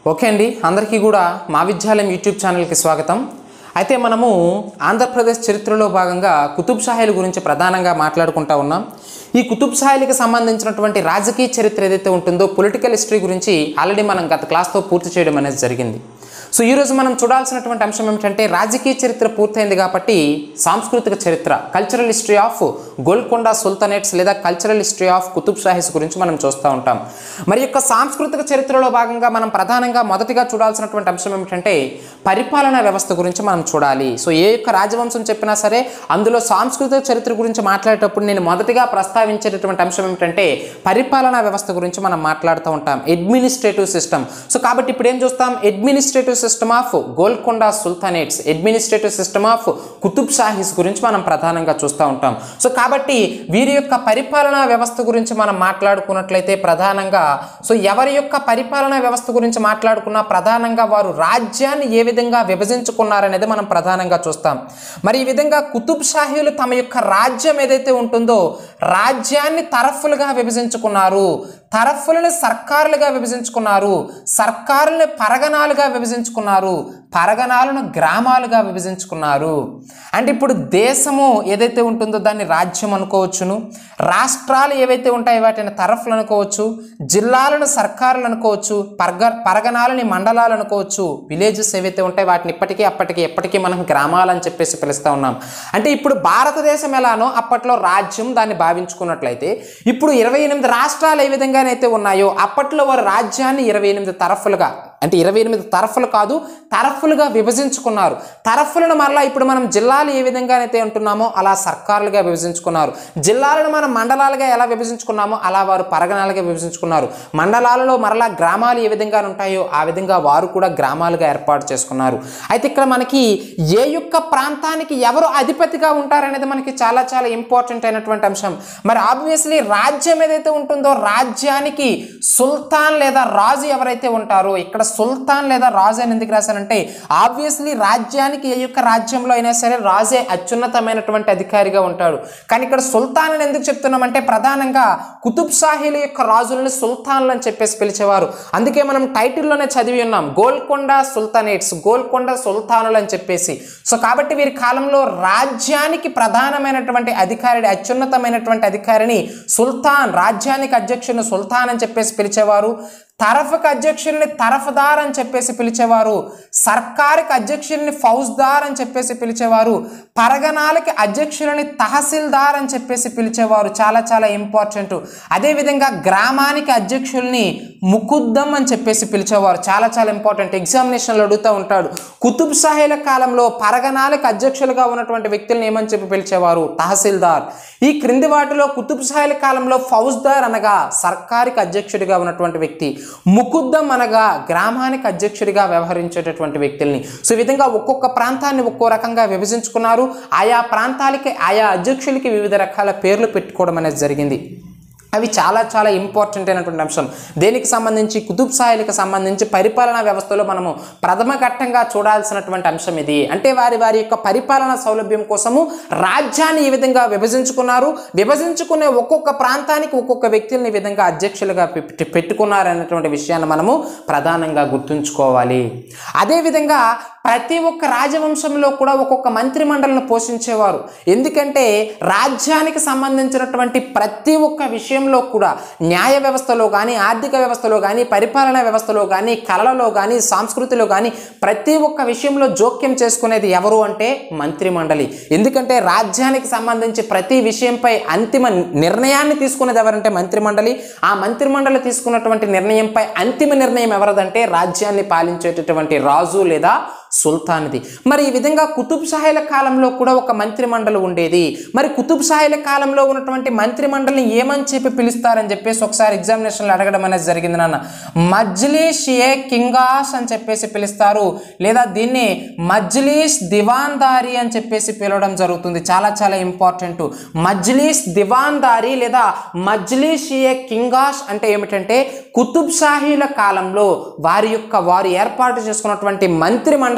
Okay అండి అందరికీ కూడా మా విద్యాలయం యూట్యూబ్ ఛానల్కి స్వాగతం అయితే మనము ఆంధ్రప్రదేశ్ చరిత్రలో భాగంగా కుతుబ్ షాహీల గురించి ప్రధానంగా మాట్లాడుకుంటా ఉన్నాం ఈ కుతుబ్ షాహీలకు సంబంధించినటువంటి రాజకీయ చరిత్ర ఏదైతే ఉంటుందో పొలిటికల్ హిస్టరీ గురించి ఆల్రెడీ మనం గత క్లాస్తో పూర్తి చేయడం అనేది జరిగింది సో ఈరోజు మనం చూడాల్సినటువంటి అంశం ఏమిటంటే రాజకీయ చరిత్ర పూర్తయింది కాబట్టి సాంస్కృతిక చరిత్ర cultural history of Golconda sultanates లేదా cultural history of Qutb Shahis గురించి మనం చూస్తూ ఉంటాం మరి యొక్క సాంస్కృతిక చరిత్రలో భాగంగా మనం ప్రధానంగా మొదటిగా చూడాల్సినటువంటి అంశం ఏమిటంటే పరిపాలనా వ్యవస్థ గురించి మనం చూడాలి సో ఏ యొక్క రాజవంశం చెప్పినా సరే అందులో సాంస్కృతిక చరిత్ర గురించి మాట్లాడేటప్పుడు నేను మొదటిగా ప్రస్తావించేటటువంటి అంశం ఏమిటంటే పరిపాలనా వ్యవస్థ గురించి మనం మాట్లాడుతూ ఉంటాం అడ్మినిస్ట్రేటివ్ సిస్టమ్ సో కాబట్టి ఇప్పుడు ఏం చూస్తాం administrative system of Golconda sultanates administrative system of Qutb Shahis గురించి మనం ప్రధానంగా చూస్తూ ఉంటాం సో కాబట్టి వీరి యొక్క పరిపాలనా వ్యవస్థ గురించి మనం మాట్లాడుకున్నట్లయితే ప్రధానంగా సో ఎవరి యొక్క పరిపాలనా వ్యవస్థ గురించి మాట్లాడుకున్నా ప్రధానంగా వారు రాజ్యాన్ని ఏ విధంగా విభజించుకున్నారనేది మనం ప్రధానంగా చూస్తాం మరి ఈ విధంగా కుతుబ్ షాహీలు తమ యొక్క రాజ్యం ఏదైతే ఉంటుందో రాజ్యాన్ని తరఫులుగా విభజించుకున్నారు తరఫులను సర్కారులుగా విభజించుకున్నారు సర్కారులను పరగణాలుగా విభజించుకున్నారు పరగణాలను గ్రామాలుగా విభజించుకున్నారు అంటే ఇప్పుడు దేశము ఏదైతే ఉంటుందో దాన్ని రాజ్యం అనుకోవచ్చును రాష్ట్రాలు ఏవైతే ఉంటాయో వాటిని తరఫులు అనుకోవచ్చు జిల్లాలను సర్కారులు అనుకోవచ్చు పరగ పరగణాలని మండలాలు అనుకోవచ్చు విలేజెస్ ఏవైతే ఉంటాయో వాటిని ఇప్పటికీ అప్పటికి ఎప్పటికీ మనం గ్రామాలు అని చెప్పేసి పిలుస్తూ ఉన్నాం అంటే ఇప్పుడు భారతదేశం ఎలానో అప్పట్లో రాజ్యం దాన్ని భావించుకున్నట్లయితే ఇప్పుడు ఇరవై ఎనిమిది రాష్ట్రాలు ఏ విధంగానైతే ఉన్నాయో అప్పట్లో వారు రాజ్యాన్ని ఇరవై ఎనిమిది తరఫులుగా అంటే ఇరవై ఎనిమిది తరఫులు కాదు తరఫులుగా విభజించుకున్నారు తరఫులను మరలా ఇప్పుడు మనం జిల్లాలు ఏ విధంగానైతే ఉంటున్నామో అలా సర్కారులుగా విభజించుకున్నారు జిల్లాలను మనం మండలాలుగా ఎలా విభజించుకున్నామో అలా వారు పరగణాలుగా విభజించుకున్నారు మండలాలలో మరలా గ్రామాలు ఏ విధంగా ఉంటాయో ఆ విధంగా వారు కూడా గ్రామాలుగా ఏర్పాటు చేసుకున్నారు అయితే ఇక్కడ మనకి ఏ యొక్క ప్రాంతానికి ఎవరు అధిపతిగా ఉంటారనేది మనకి చాలా చాలా ఇంపార్టెంట్ అయినటువంటి అంశం మరి ఆబ్వియస్లీ రాజ్యం ఏదైతే ఉంటుందో రాజ్యానికి సుల్తాన్ లేదా రాజు ఎవరైతే ఉంటారో ఇక్కడ సుల్తాన్ లేదా రాజు అని ఎందుకు రాశానంటే ఆబ్వియస్లీ రాజ్యానికి ఏ యొక్క రాజ్యంలో అయినా సరే రాజే అత్యున్నతమైనటువంటి అధికారిగా ఉంటాడు కానీ ఇక్కడ సుల్తాన్ అని ఎందుకు చెప్తున్నామంటే ప్రధానంగా కుతుబ్ షాహీల యొక్క రాజులను సుల్తాన్లు అని చెప్పేసి పిలిచేవారు అందుకే మనం టైటిల్లోనే చదివి ఉన్నాం గోల్కొండ సుల్తానేట్స్ గోల్కొండ సుల్తానులు అని చెప్పేసి సో కాబట్టి వీరి కాలంలో రాజ్యానికి ప్రధానమైనటువంటి అధికారి అత్యున్నతమైనటువంటి అధికారిని సుల్తాన్ రాజ్యానికి అధ్యక్షుని సుల్తాన్ అని చెప్పేసి పిలిచేవారు తరఫుకి అధ్యక్షుల్ని తరఫదార్ అని చెప్పేసి పిలిచేవారు సర్కారుకి అధ్యక్షుల్ని ఫౌజ్దార్ అని చెప్పేసి పిలిచేవారు పరగణాలకి అధ్యక్షులని తహసీల్దార్ అని చెప్పేసి పిలిచేవారు చాలా చాలా ఇంపార్టెంట్ అదేవిధంగా గ్రామానికి అధ్యక్షుల్ని ముకుద్దం అని చెప్పేసి పిలిచేవారు చాలా చాలా ఇంపార్టెంట్ ఎగ్జామినేషన్లో అడుగుతూ ఉంటాడు కుతుబ్ షాహీల కాలంలో పరగణాలకు అధ్యక్షులుగా ఉన్నటువంటి వ్యక్తులను ఏమని చెప్పి పిలిచేవారు తహసీల్దార్ ఈ క్రింది వాటిలో కుతుబ్ షాహీల కాలంలో ఫౌజ్దార్ అనగా సర్కారుకి అధ్యక్షుడిగా ఉన్నటువంటి వ్యక్తి ముకుద్దం అనగా గ్రామానికి అధ్యక్షుడిగా వ్యవహరించేటటువంటి వ్యక్తుల్ని సో ఈ విధంగా ఒక్కొక్క ప్రాంతాన్ని ఒక్కో రకంగా విభజించుకున్నారు ఆయా ప్రాంతాలకి ఆయా అధ్యక్షులకి వివిధ రకాల పేర్లు పెట్టుకోవడం అనేది జరిగింది అవి చాలా చాలా ఇంపార్టెంట్ అయినటువంటి అంశం దేనికి సంబంధించి కుతుబ్ షాహీలకు సంబంధించి పరిపాలనా వ్యవస్థలో మనము ప్రథమ ఘట్టంగా చూడాల్సినటువంటి అంశం ఇది అంటే వారి వారి యొక్క పరిపాలనా సౌలభ్యం కోసము రాజ్యాన్ని ఈ విధంగా విభజించుకున్నారు విభజించుకునే ఒక్కొక్క ప్రాంతానికి ఒక్కొక్క వ్యక్తుల్ని ఈ విధంగా అధ్యక్షులుగా పెట్టి పెట్టుకున్నారు అనేటువంటి విషయాన్ని మనము ప్రధానంగా గుర్తుంచుకోవాలి అదేవిధంగా ప్రతి ఒక్క రాజవంశంలో కూడా ఒక్కొక్క మంత్రి మండలిని పోషించేవారు ఎందుకంటే రాజ్యానికి సంబంధించినటువంటి ప్రతి ఒక్క విషయంలో కూడా న్యాయ వ్యవస్థలో కానీ ఆర్థిక వ్యవస్థలో కానీ పరిపాలనా వ్యవస్థలో కానీ కళలలో కానీ సంస్కృతిలో కానీ ప్రతి ఒక్క విషయంలో జోక్యం చేసుకునేది ఎవరు అంటే మంత్రి మండలి ఎందుకంటే రాజ్యానికి సంబంధించి ప్రతి విషయంపై అంతిమ నిర్ణయాన్ని తీసుకునేది ఎవరంటే మంత్రి మండలి ఆ మంత్రి మండలి తీసుకున్నటువంటి నిర్ణయంపై అంతిమ నిర్ణయం ఎవరిదంటే రాజ్యాన్ని పాలించేటటువంటి రాజు లేదా సుల్తాన్ది మరి ఈ విధంగా కుతుబ్ షాహీల కాలంలో కూడా ఒక మంత్రి మండలి ఉండేది మరి కుతుబ్ షాహీల కాలంలో ఉన్నటువంటి మంత్రి మండలిని ఏమని చెప్పి పిలుస్తారని చెప్పేసి ఒకసారి ఎగ్జామినేషన్లో అడగడం అనేది జరిగింది నాన్న మజ్లీష్ ఏ కింగాస్ అని చెప్పేసి పిలుస్తారు లేదా దీన్ని మజ్లీస్ దివాన్దారి అని చెప్పేసి పిలవడం జరుగుతుంది చాలా చాలా ఇంపార్టెంట్ మజ్లీస్ దివాన్దారి లేదా మజ్లీష్ ఏ కింగాస్ అంటే ఏమిటంటే కుతుబ్ షాహీల కాలంలో వారి యొక్క వారు ఏర్పాటు చేసుకున్నటువంటి మంత్రి మండలి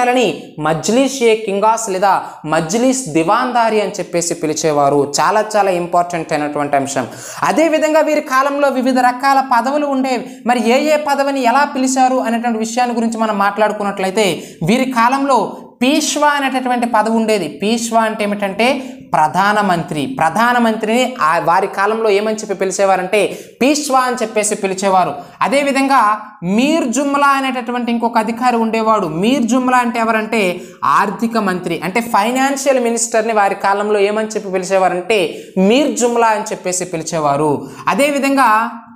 వాళ్ళని మజ్లీస్ ఏ కింగాస్ లేదా మజ్లీస్ దివాందారి అని చెప్పేసి పిలిచేవారు చాలా చాలా ఇంపార్టెంట్ అయినటువంటి అంశం అదేవిధంగా వీరి కాలంలో వివిధ రకాల పదవులు ఉండేవి మరి ఏ ఏ పదవిని ఎలా పిలిచారు అనేటువంటి విషయాన్ని గురించి మనం మాట్లాడుకున్నట్లయితే వీరి కాలంలో పీష్వా అనేటటువంటి పదవి ఉండేది పీష్వా అంటే ఏమిటంటే ప్రధానమంత్రి ప్రధానమంత్రిని ఆ వారి కాలంలో ఏమని చెప్పి పిలిచేవారంటే పీష్వా అని చెప్పేసి పిలిచేవారు అదేవిధంగా మీర్ జుమ్లా అనేటటువంటి ఇంకొక అధికారి ఉండేవాడు మీర్ జుమ్లా అంటే ఎవరంటే ఆర్థిక మంత్రి అంటే ఫైనాన్షియల్ మినిస్టర్ని వారి కాలంలో ఏమని చెప్పి పిలిచేవారంటే మీర్ జుమ్లా అని చెప్పేసి పిలిచేవారు అదేవిధంగా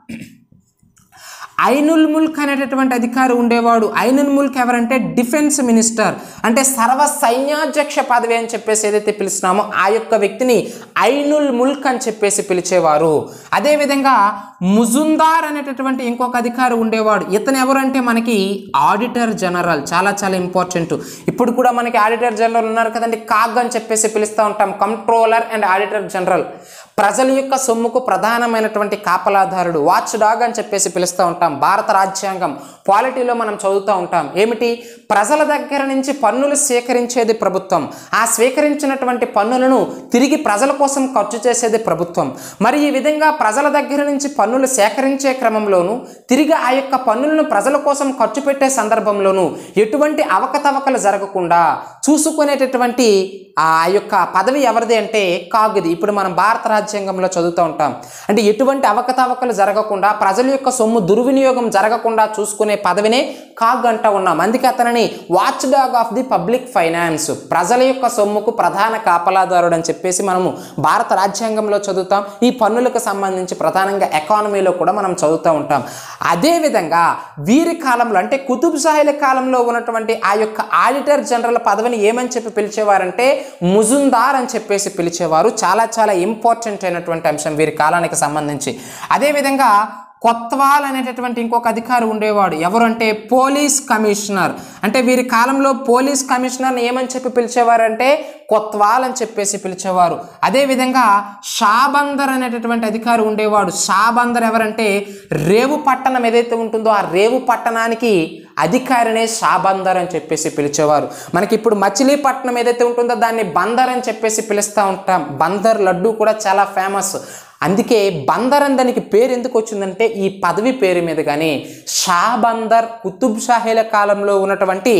ఐనుల్ ముల్క్ అనేటటువంటి అధికారి ఉండేవాడు ఐనుల్ ముల్క్ ఎవరంటే డిఫెన్స్ మినిస్టర్ అంటే సర్వ సైన్యాధ్యక్ష పదవి అని చెప్పేసి ఏదైతే పిలుస్తున్నామో ఆ యొక్క వ్యక్తిని ఐనుల్ ముల్క్ అని చెప్పేసి పిలిచేవారు అదేవిధంగా ముజుందార్ అనేటటువంటి ఇంకొక అధికారి ఉండేవాడు ఇతను ఎవరంటే మనకి ఆడిటర్ జనరల్ చాలా చాలా ఇంపార్టెంట్ ఇప్పుడు కూడా మనకి ఆడిటర్ జనరల్ ఉన్నారు కదండి కాగ్ అని చెప్పేసి పిలుస్తూ ఉంటాం కంట్రోలర్ అండ్ ఆడిటర్ జనరల్ ప్రజల యొక్క సొమ్ముకు ప్రధానమైనటువంటి కాపలాదారుడు వాచ్ డాగ్ అని చెప్పేసి పిలుస్తూ ఉంటాం భారత రాజ్యాంగం పాలిటీలో మనం చదువుతూ ఉంటాం ఏమిటి ప్రజల దగ్గర నుంచి పన్నులు స్వీకరించేది ప్రభుత్వం ఆ స్వీకరించినటువంటి పన్నులను తిరిగి ప్రజల కోసం ఖర్చు చేసేది ప్రభుత్వం మరి ఈ విధంగా ప్రజల దగ్గర నుంచి పన్నులు సేకరించే క్రమంలోనూ తిరిగి ఆ యొక్క పన్నులను ప్రజల కోసం ఖర్చు పెట్టే సందర్భంలోనూ ఎటువంటి అవకతవకలు జరగకుండా చూసుకునేటటువంటి ఆ యొక్క పదవి ఎవరిది అంటే కాగుది ఇప్పుడు మనం భారత రాజ్యాంగంలో చదువుతూ ఉంటాం అంటే ఎటువంటి అవకతవకలు జరగకుండా ప్రజల యొక్క సొమ్ము దుర్వినియోగం జరగకుండా చూసుకునే పదవినే కాగ్ అంటా ఉన్నాం అందుకే అతనిని watchdog of the public finance ప్రజల యొక్క సొమ్ముకు ప్రధాన కాపలాదారుడు అని చెప్పేసి మనము భారత రాజ్యాంగంలో చదువుతాం ఈ పన్నులకు సంబంధించి ప్రధానంగా ఎకానమీలో కూడా మనం చదువుతూ ఉంటాం అదేవిధంగా వీరి కాలంలో అంటే కుతుబ్ షాహీల కాలంలో ఉన్నటువంటి ఆ యొక్క ఆడిటర్ జనరల్ పదవిని ఏమని చెప్పి పిలిచేవారంటే ముజుందార్ అని చెప్పేసి పిలిచేవారు చాలా చాలా ఇంపార్టెంట్ అయినటువంటి అంశం వీరి కాలానికి సంబంధించి అదేవిధంగా కొత్వాల్ అనేటటువంటి ఇంకొక అధికారి ఉండేవాడు ఎవరంటే పోలీస్ కమిషనర్ అంటే వీరి కాలంలో పోలీస్ కమిషనర్ని ఏమని చెప్పి పిలిచేవారంటే కొత్వాల్ అని చెప్పేసి పిలిచేవారు అదేవిధంగా షాబందర్ అనేటటువంటి అధికారి ఉండేవాడు షాబందర్ ఎవరంటే రేవు పట్టణం ఏదైతే ఉంటుందో ఆ రేవు పట్టణానికి అధికారినే షాబందర్ అని చెప్పేసి పిలిచేవారు మనకి ఇప్పుడు మచిలీపట్నం ఏదైతే ఉంటుందో దాన్ని బందర్ అని చెప్పేసి పిలుస్తూ ఉంటాం బందర్ లడ్డు కూడా చాలా ఫేమస్ అందుకే బందర్ అని దానికి పేరు ఎందుకు వచ్చిందంటే ఈ పదవి పేరు మీద కానీ షాబందర్ కుతుబ్ షాహీల కాలంలో ఉన్నటువంటి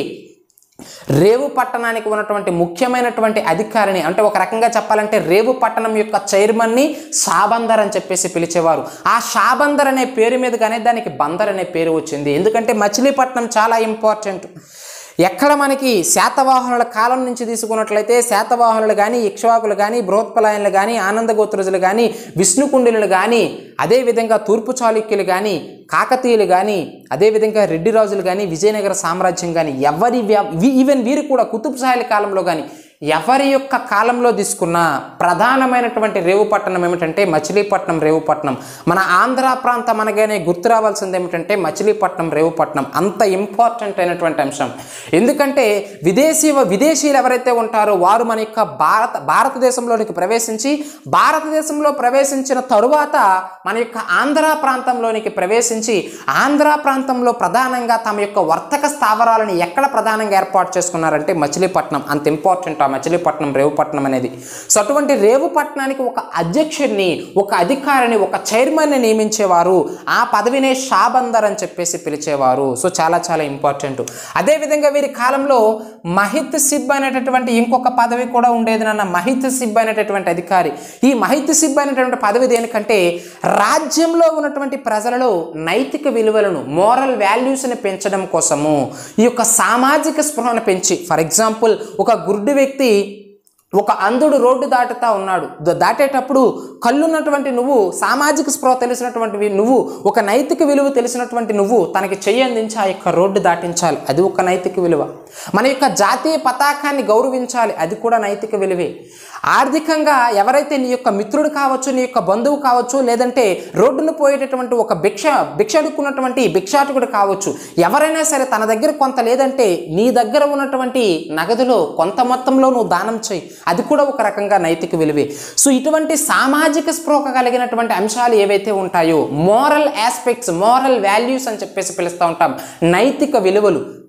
రేవు పట్టణానికి ఉన్నటువంటి ముఖ్యమైనటువంటి అధికారిని అంటే ఒక రకంగా చెప్పాలంటే రేవు పట్టణం యొక్క చైర్మన్ని షాబందర్ అని చెప్పేసి పిలిచేవారు ఆ షాబందర్ అనే పేరు మీదుగానే దానికి బందర్ అనే పేరు వచ్చింది ఎందుకంటే మచిలీపట్నం చాలా ఇంపార్టెంట్ ఎక్కడ మనకి శాతవాహనుల కాలం నుంచి తీసుకున్నట్లయితే శాతవాహనులు కానీ ఇక్ష్వాకులు కానీ బృహత్పలాయనులు కానీ ఆనందగోత్రజులు కానీ విష్ణుకుండులు కానీ అదేవిధంగా తూర్పు చాళుక్యులు కానీ కాకతీయులు కానీ అదేవిధంగా రెడ్డి రాజులు కానీ విజయనగర సామ్రాజ్యం కానీ ఎవరి వ్య- వి- ఈవెన్ వీరు కూడా కుతుబ్ షాహీల కాలంలో కానీ ఎవరి యొక్క కాలంలో తీసుకున్న ప్రధానమైనటువంటి రేవు పట్టణం ఏమిటంటే మచిలీపట్నం రేవు పట్టణం మన ఆంధ్ర ప్రాంతం అనగానే గుర్తు రావాల్సింది ఏమిటంటే మచిలీపట్నం రేవు పట్టణం అంత ఇంపార్టెంట్ అయినటువంటి అంశం ఎందుకంటే విదేశీ విదేశీయులు ఎవరైతే ఉంటారో వారు మన యొక్క భారత భారతదేశంలోనికి ప్రవేశించి భారతదేశంలో ప్రవేశించిన తరువాత మన యొక్క ఆంధ్ర ప్రాంతంలోనికి ప్రవేశించి ఆంధ్ర ప్రాంతంలో ప్రధానంగా తమ యొక్క వర్తక స్థావరాలను ఎక్కడ ప్రధానంగా ఏర్పాటు చేసుకున్నారంటే మచిలీపట్నం అంత ఇంపార్టెంట్ ఆ మచిలీపట్నం రేవుపట్నం అనేది సో అటువంటి రేవుపట్నానికి ఒక అధ్యక్షుడిని ఒక అధికారిని ఒక చైర్మన్ని నియమించేవారు ఆ పదవినే షాబందర్ అని చెప్పేసి పిలిచేవారు సో చాలా చాలా ఇంపార్టెంట్ అదేవిధంగా వీరి కాలంలో మహిత్ సిబ్ అనేటటువంటి ఇంకొక పదవి కూడా ఉండేది నాన్న మహిత్ సిబ్ అనేటటువంటి అధికారి ఈ మహిత్ సిబ్ అనేటటువంటి పదవి దేనికంటే రాజ్యంలో ఉన్నటువంటి ప్రజలలో నైతిక విలువలను మోరల్ వాల్యూస్ని పెంచడం కోసము ఈ యొక్క సామాజిక స్పృహను పెంచి ఫర్ ఎగ్జాంపుల్ ఒక గుడ్డి వ్యక్తి ఒక అంధుడు రోడ్డు దాటుతా ఉన్నాడు ద- దాటేటప్పుడు కళ్ళున్నటువంటి నువ్వు సామాజిక స్పృహ తెలిసినటువంటి నువ్వు ఒక నైతిక విలువ తెలిసినటువంటి నువ్వు తనకి చెయ్యి అందించి ఆ యొక్క రోడ్డు దాటించాలి అది ఒక నైతిక విలువ మన యొక్క జాతీయ పతాకాన్ని గౌరవించాలి అది కూడా నైతిక విలువే ఆర్థికంగా ఎవరైతే నీ యొక్క మిత్రుడు కావచ్చు నీ యొక్క బంధువు కావచ్చు లేదంటే రోడ్డును పోయేటటువంటి ఒక భిక్ష భిక్ష అడుక్కున్నటువంటి భిక్షాటకుడు కావచ్చు ఎవరైనా సరే తన దగ్గర కొంత లేదంటే నీ దగ్గర ఉన్నటువంటి నగదులో కొంత మొత్తంలో నువ్వు దానం చేయి అది కూడా ఒక రకంగా నైతిక విలువే సో ఇటువంటి సామాజిక స్పృహ కలిగినటువంటి అంశాలు ఏవైతే ఉంటాయో మోరల్ ఆస్పెక్ట్స్ మోరల్ వాల్యూస్ అని చెప్పేసి పిలుస్తూ ఉంటాం నైతిక విలువలు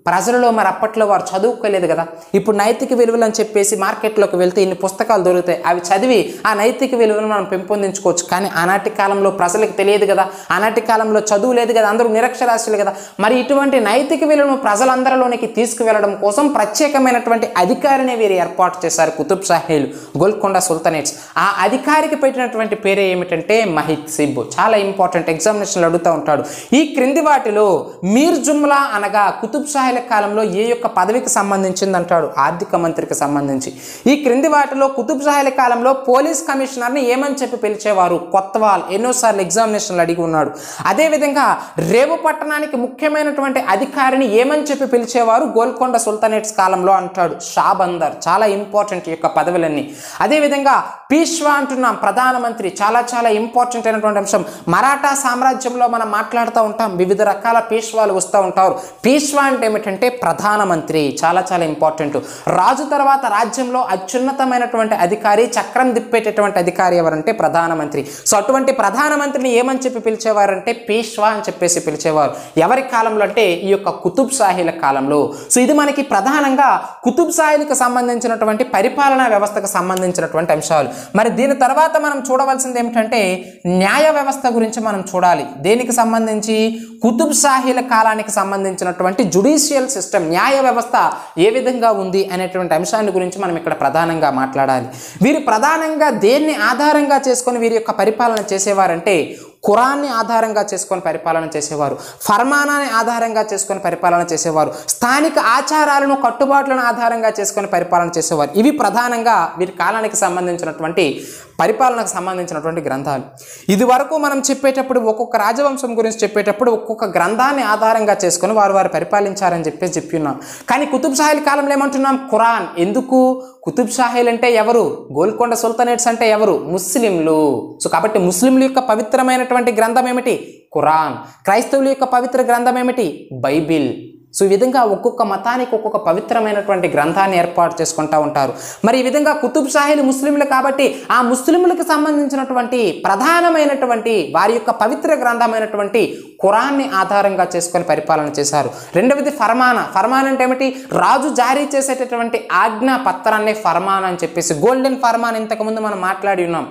ప్రజలలో మరి అప్పట్లో వారు చదువుకోలేదు కదా ఇప్పుడు నైతిక విలువలు అని చెప్పేసి మార్కెట్లోకి వెళ్తే ఇన్ని పుస్తకాలు దొరుకుతాయి అవి చదివి ఆ నైతిక విలువలను మనం పెంపొందించుకోవచ్చు కానీ ఆనాటి కాలంలో ప్రజలకు తెలియదు కదా ఆనాటి కాలంలో చదువు లేదు కదా అందరూ నిరక్షరాస్యులు కదా మరి ఇటువంటి నైతిక విలువను ప్రజలందరిలోనికి తీసుకువెళ్ళడం కోసం ప్రత్యేకమైనటువంటి అధికారిని వీరు ఏర్పాటు చేశారు కుతుబ్ షాహీలు గోల్కొండ సుల్తానేట్స్ ఆ అధికారికి పెట్టినటువంటి పేరే ఏమిటంటే మహిత్ సిబ్ చాలా ఇంపార్టెంట్ ఎగ్జామినేషన్లు అడుగుతూ ఉంటాడు ఈ క్రింది వాటిలో మీర్ జుమ్లా అనగా కుతుబ్ షాహీల కాలంలో ఏ యొక్క పదవికి సంబంధించింది అంటాడు ఆర్థిక మంత్రికి సంబంధించి ఈ క్రింది వాటిలో కుతుబ్ షాహీల కాలంలో పోలీస్ కమిషనర్ని ఏమని చెప్పి పిలిచేవారు కొత్తవాల్ ఎన్నోసార్లు ఎగ్జామినేషన్లు అడిగి ఉన్నాడు అదేవిధంగా రేవు పట్టణానికి ముఖ్యమైనటువంటి అధికారిని ఏమని చెప్పి పిలిచేవారు గోల్కొండ సుల్తానేట్స్ కాలంలో అంటాడు షాబందర్ చాలా ఇంపార్టెంట్ ఈ యొక్క పదవులన్నీ అదేవిధంగా పీష్వా అంటున్నాం ప్రధానమంత్రి చాలా చాలా ఇంపార్టెంట్ అయినటువంటి అంశం మరాఠా సామ్రాజ్యంలో మనం మాట్లాడుతూ ఉంటాం వివిధ రకాల పీష్వాలు వస్తూ ఉంటారు పీష్వా అంటే ఏమిటంటే ప్రధానమంత్రి చాలా చాలా ఇంపార్టెంట్ రాజు తర్వాత రాజ్యంలో అత్యున్నతమైనటువంటి అధికారి చక్రం తిప్పేటటువంటి అధికారి ఎవరంటే ప్రధానమంత్రి సో అటువంటి ప్రధానమంత్రిని ఏమని చెప్పి పిలిచేవారంటే పీష్వా అని చెప్పేసి పిలిచేవారు ఎవరి కాలంలో అంటే ఈ యొక్క కుతుబ్ షాహీల కాలంలో సో ఇది మనకి ప్రధానంగా కుతుబ్ షాహీలకు సంబంధించినటువంటి పరిపాలనా వ్యవస్థకు సంబంధించినటువంటి అంశాలు మరి దీని తర్వాత మనం చూడవలసింది ఏమిటంటే న్యాయ వ్యవస్థ గురించి మనం చూడాలి దేనికి సంబంధించి కుతుబ్ షాహీల కాలానికి సంబంధించినటువంటి జుడిషియల్ సిస్టమ్ న్యాయ వ్యవస్థ ఏ విధంగా ఉంది అనేటువంటి అంశాన్ని గురించి మనం ఇక్కడ ప్రధానంగా మాట్లాడాలి వీరు ప్రధానంగా దేన్ని ఆధారంగా చేసుకొని వీరి యొక్క పరిపాలన చేసేవారంటే ఖురాన్ని ఆధారంగా చేసుకొని పరిపాలన చేసేవారు ఫర్మానాన్ని ఆధారంగా చేసుకొని పరిపాలన చేసేవారు స్థానిక ఆచారాలను కట్టుబాట్లను ఆధారంగా చేసుకొని పరిపాలన చేసేవారు ఇవి ప్రధానంగా వీరి కాలానికి సంబంధించినటువంటి పరిపాలనకు సంబంధించినటువంటి గ్రంథాలు ఇది వరకు మనం చెప్పేటప్పుడు ఒక్కొక్క రాజవంశం గురించి చెప్పేటప్పుడు ఒక్కొక్క గ్రంథాన్ని ఆధారంగా చేసుకొని వారు వారు పరిపాలించారని చెప్పేసి చెప్పి ఉన్నాం కానీ కుతుబ్ షాహీల కాలంలో ఏమంటున్నాం ఖురాన్ ఎందుకు కుతుబ్ షాహీలు అంటే ఎవరు గోల్కొండ సుల్తానేట్స్ అంటే ఎవరు ముస్లింలు సో కాబట్టి ముస్లింల యొక్క పవిత్రమైనటువంటి గ్రంథం ఏమిటి ఖురాన్ క్రైస్తవుల యొక్క పవిత్ర గ్రంథం ఏమిటి బైబిల్ సో ఈ విధంగా ఒక్కొక్క మతానికి ఒక్కొక్క పవిత్రమైనటువంటి గ్రంథాన్ని ఏర్పాటు చేసుకుంటూ ఉంటారు మరి ఈ విధంగా కుతుబ్ షాహీలు ముస్లింలు కాబట్టి ఆ ముస్లింలకు సంబంధించినటువంటి ప్రధానమైనటువంటి వారి యొక్క పవిత్ర గ్రంథమైనటువంటి ఖురాన్ని ఆధారంగా చేసుకొని పరిపాలన చేశారు రెండవది ఫర్మానా ఫర్మాన్ అంటే ఏమిటి రాజు జారీ చేసేటటువంటి ఆజ్ఞా పత్రాన్ని ఫర్మాన్ అని చెప్పేసి గోల్డెన్ ఫర్మాన్ ఇంతకుముందు మనం మాట్లాడి ఉన్నాం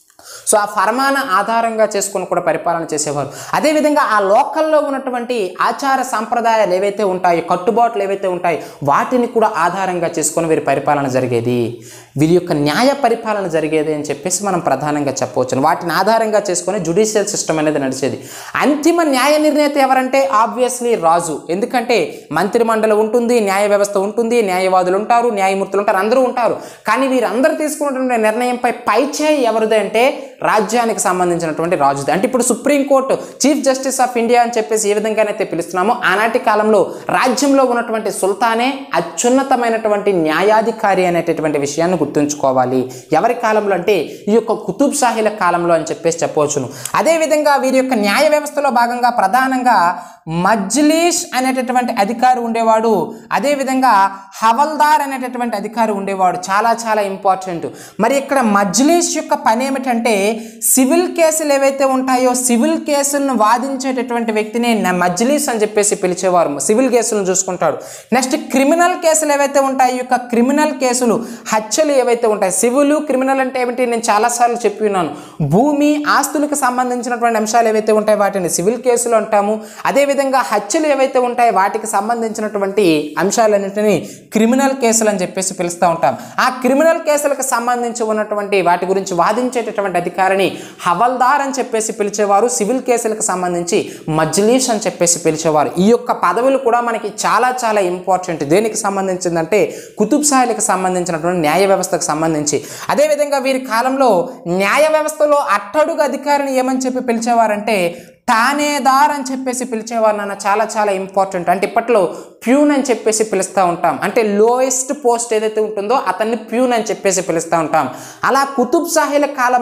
సో ఆ ఫర్మాన ఆధారంగా చేసుకొని కూడా పరిపాలన చేసేవారు అదేవిధంగా ఆ లోకల్లో ఉన్నటువంటి ఆచార సాంప్రదాయాలు ఏవైతే ఉంటాయో కట్టుబాట్లు ఏవైతే ఉంటాయో వాటిని కూడా ఆధారంగా చేసుకొని వీరి పరిపాలన జరిగేది వీరి యొక్క న్యాయ పరిపాలన జరిగేది అని చెప్పేసి మనం ప్రధానంగా చెప్పవచ్చు వాటిని ఆధారంగా చేసుకొని జుడిషియల్ సిస్టమ్ అనేది నడిచేది అంతిమ న్యాయ నిర్ణేత ఎవరంటే ఆబ్వియస్లీ రాజు ఎందుకంటే మంత్రిమండలి ఉంటుంది న్యాయ వ్యవస్థ ఉంటుంది న్యాయవాదులు ఉంటారు న్యాయమూర్తులు ఉంటారు అందరూ ఉంటారు కానీ వీరందరూ తీసుకున్నటువంటి నిర్ణయంపై పైచేయి ఎవరిది అంటే రాజ్యానికి సంబంధించినటువంటి రాజుది అంటే ఇప్పుడు supreme court chief justice of India అని చెప్పేసి ఏ విధంగానైతే పిలుస్తున్నామో ఆనాటి కాలంలో రాజ్యంలో ఉన్నటువంటి సుల్తానే అత్యున్నతమైనటువంటి న్యాయాధికారి అనేటటువంటి విషయాన్ని గుర్తుంచుకోవాలి ఎవరి కాలంలో అంటే ఈ యొక్క కుతుబ్ షాహీల కాలంలో అని చెప్పేసి చెప్పవచ్చును అదేవిధంగా వీరి యొక్క న్యాయ వ్యవస్థలో భాగంగా ప్రధానంగా మజ్లీష్ అనేటటువంటి అధికారి ఉండేవాడు అదేవిధంగా హవల్దార్ అనేటటువంటి అధికారి ఉండేవాడు చాలా చాలా ఇంపార్టెంట్ మరి ఇక్కడ మజ్లీష్ యొక్క పని ఏమిటంటే సివిల్ కేసులు ఏవైతే ఉంటాయో సివిల్ కేసులను వాదించేటటువంటి వ్యక్తిని న- మజ్లీస్ అని చెప్పేసి పిలిచేవారు సివిల్ కేసులను చూసుకుంటాడు నెక్స్ట్ క్రిమినల్ కేసులు ఏవైతే ఉంటాయో ఈ యొక్క క్రిమినల్ కేసులు హత్యలు ఏవైతే ఉంటాయి సివిల్ క్రిమినల్ అంటే ఏమిటి నేను చాలాసార్లు చెప్పి ఉన్నాను భూమి ఆస్తులకు సంబంధించినటువంటి అంశాలు ఏవైతే ఉంటాయో వాటిని సివిల్ కేసులు అంటాము అదేవిధంగా హత్యలు ఏవైతే ఉంటాయో వాటికి సంబంధించినటువంటి అంశాలన్నింటినీ క్రిమినల్ కేసులు అని చెప్పేసి పిలుస్తూ ఉంటాం ఆ క్రిమినల్ కేసులకు సంబంధించి ఉన్నటువంటి వాటి గురించి వాదించేటటువంటి అధికారిని హవల్దార్ అని చెప్పేసి పిలిచేవారు సివిల్ కేసులకు సంబంధించి మజ్లీష్ అని చెప్పేసి పిలిచేవారు ఈ యొక్క పదవులు కూడా మనకి చాలా చాలా ఇంపార్టెంట్ దేనికి సంబంధించిందంటే కుతుబ్ షాహీలకు సంబంధించినటువంటి న్యాయ వ్యవస్థకు సంబంధించి అదేవిధంగా వీరి కాలంలో న్యాయ వ్యవస్థలో అట్టడుగు అధికారిని ఏమని చెప్పి పిలిచేవారంటే ఠానేదార్ అని చెప్పేసి పిలిచేవారు నాన్న చాలా చాలా ఇంపార్టెంట్ అంటే ఇప్పట్లో ప్యూన్ అని చెప్పేసి పిలుస్తూ ఉంటాం అంటే లోయెస్ట్ పోస్ట్ ఏదైతే ఉంటుందో అతన్ని ప్యూన్ అని చెప్పేసి పిలుస్తూ ఉంటాం అలా కుతుబ్ షాహీల కాలంలో